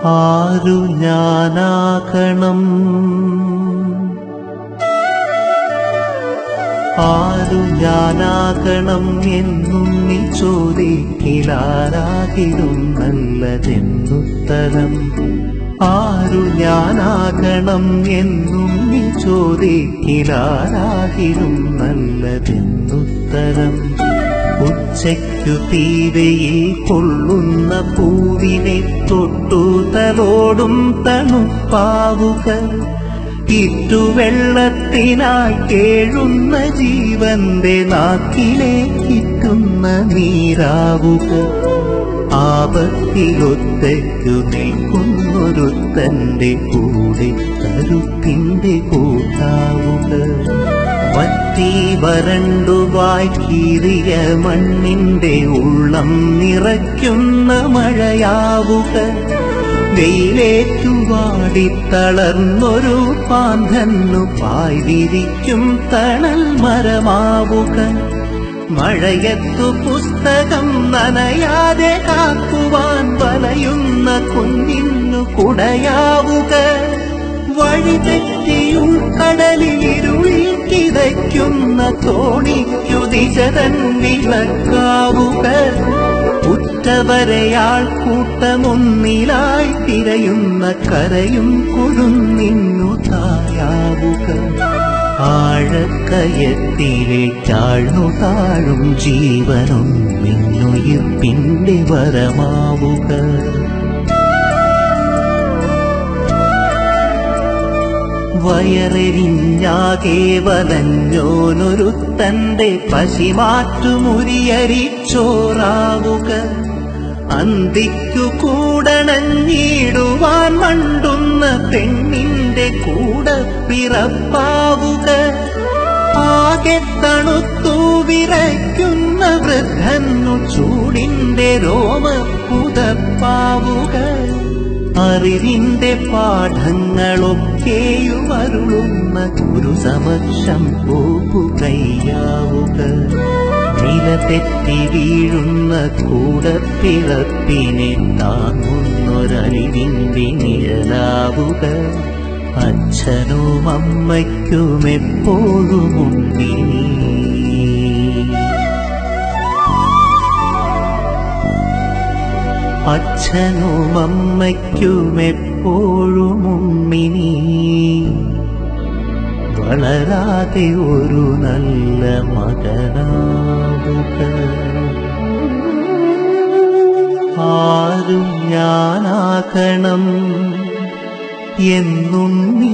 ആരു ഞാനാകണം ആരു ഞാനാകണം എന്നും നീ ചോദിക്കിലാരാകിലും നല്ലതെന്നുത്തരം ആരു ഞാനാകണം എന്നും നീ ചോദിക്കിലാരാകിലും നല്ലതെന്നുത്തരം ഉച്ചയ്ക്കു തീരയിൽ കൊള്ളുന്ന പൂവിനെ തൊട്ടു തലോടും തണുപ്പാവുക ഇറ്റുവെള്ളത്തിനായി കേഴുന്ന ജീവന്റെ നാക്കിലേക്കിറ്റുന്ന നീരാവുക ആപത്തിലൊത്തയ്ക്കു നിൽക്കുന്നൊരുത്തന്റെ കൂടെ കരുത്തിന്റെ കൂട്ടാവുക വറ്റി വരണ്ടുവായി കീറിയ മണ്ണിന്റെ ഉള്ളം നിറയ്ക്കുന്ന മഴയാവുക വെയിലേറ്റുവാടി തളർന്നൊരു പാന്തന്നു പായ് വിരിക്കും തണൽ മരമാവുക മഴയത്തു പുസ്തകം നനയാതെ കാക്കുവാൻ വലയുന്ന കുഞ്ഞിന്നു കുടയാവുക വഴി തെറ്റിയും കടലിൽ ഇരുളിൽ കിതയ്ക്കുന്ന തോണിക്കു ദിശതൻ വിളക്കാവുക ഉറ്റവരെയാൾ കൂട്ടമൊന്നിലായി തിരയുന്ന കരയും കുഴുന്നിന്നു തായാവുക ആഴക്കയത്തിലേക്കാഴ്ന്നു താഴും ജീവനും മിന്നുയിർപ്പിന്റെ വരമാവുക വയറെരിഞ്ഞാകെ വലഞ്ഞോനൊരുത്തന്റെ പശിമാറ്റുമുരിയരിച്ചോറാവുക അന്തിക്കു കൂടണഞ്ഞിടുവാൻ മണ്ടുന്ന പെണ്ണിന്റെ കൂടെ പിറപ്പാവുക ആകെ തണുത്തു വിറയ്ക്കുന്ന വൃദ്ധന്നു ചൂടിന്റെ രോമ പുതപ്പാവുക അറിവിന്റെ പാഠങ്ങളൊക്കെയും അരുളുന്ന ഗുരു സമക്ഷം പോകുകയ്യാവുക നില തെറ്റി വീഴുന്ന കൂടപ്പിറപ്പിനെ താങ്ങുന്നൊരറിവിന്റെ നിഴലാവുക അച്ഛനും അമ്മയ്ക്കും എപ്പോഴും ഉണ്ടിനി അച്ഛനും അമ്മയ്ക്കും എപ്പോഴും ഉമ്മിനി വളരാതെ ഒരു നല്ല മകനാവുക ആരും ഞാനാകണം എന്നും നീ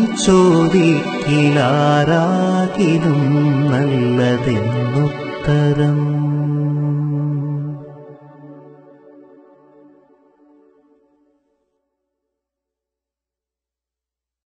ചോദിക്കിലാരാകിലും നല്ലതെന്നുത്തരം